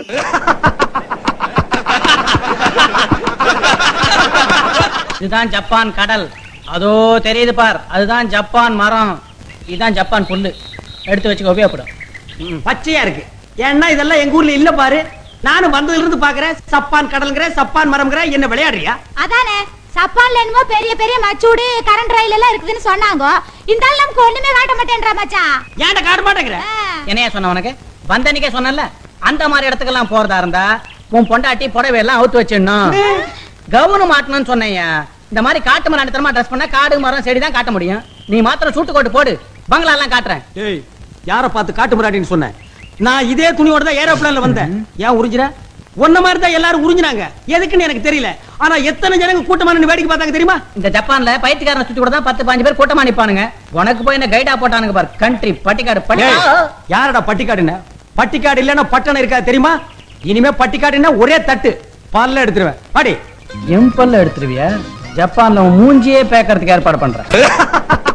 இதுதான் ஜப்பான் கடல் அதோ தெரியுது பார் அதுதான் ஜப்பான் மரம் இதுதான் ஜப்பான் புல்லு எடுத்து வச்சுக்க உபயோகப்படும் ம். பச்சையா இருக்கு ஏன்னா இதெல்லாம் எங்க ஊர்ல இல்ல பாரு நானும் வந்ததுல இருந்து பாக்குறேன் சப்பான் கடல்ங்கிற சப்பான் மரம்ங்கிற என்ன விளையாடுறியா அதானே சப்பான்ல என்னமோ பெரிய பெரிய மச்சூடு கரண்ட் ரயில் எல்லாம் இருக்குதுன்னு சொன்னாங்க இந்த ஆள் நமக்கு ஒண்ணுமே காட்ட மாட்டேன்றா மச்சான் ஏன்டா காட்ட மாட்டேங்கிற ஆ. என்னையா சொன்ன உனக்கு வந்தனிக்கே சொன்னல அந்த மாதிரி இடத்துக்கெல்லாம் போறதா இருந்தா உன் பொண்டாட்டி புடவை எல்லாம் அவுத்து வச்சிடணும் கவுனு மாட்டணும்னு சொன்னேயா இந்த மாதிரி காட்டு மரம் அடித்தரமா ட்ரெஸ் பண்ணா காடு மரம் செடி தான் காட்ட முடியும் நீ மாத்திரம் சூட்டு கோட்டு போடு பங்களா எல்லாம் காட்டுறேன் ஏய் யார பார்த்து காட்டு முறாடின்னு சொன்னேன் நான் இதே துணியோட தான் ஏரோப்ளான்ல வந்தேன் ஏன் உறிஞ்சிற உன்ன மாதிரி தான் எல்லாரும் உறிஞ்சினாங்க எதுக்குன்னு எனக்கு தெரியல ஆனா எத்தனை ஜனங்க கூட்டமா நின்னு வேடிக்கை பார்த்தாங்க தெரியுமா இந்த ஜப்பான்ல பயிற்சிக்காரனை சுத்தி கூட தான் பத்து பாஞ்சு பேர் கூட்டமா நிப்பானுங்க உனக்கு போய் என்ன கைடா போட்டானுங்க பாரு கண்ட்ரி பட்டிக்காடு ஏய், பட்டிக்காடு யாரடா பட்டிக்காடுன்னு பட்டிக்காடு இல்லன்னா பட்டணம் இருக்காது தெரியுமா இனிமே பட்டிக்காடுன்னா ஒரே தட்டு பல்ல எடுத்துருவேன் பாடி எம்பல்ல எடுத்துருவியா ஜப்பான்ல உன் மூஞ்சியே பேக்கறதுக்கு ஏற்பாடு பண்றேன்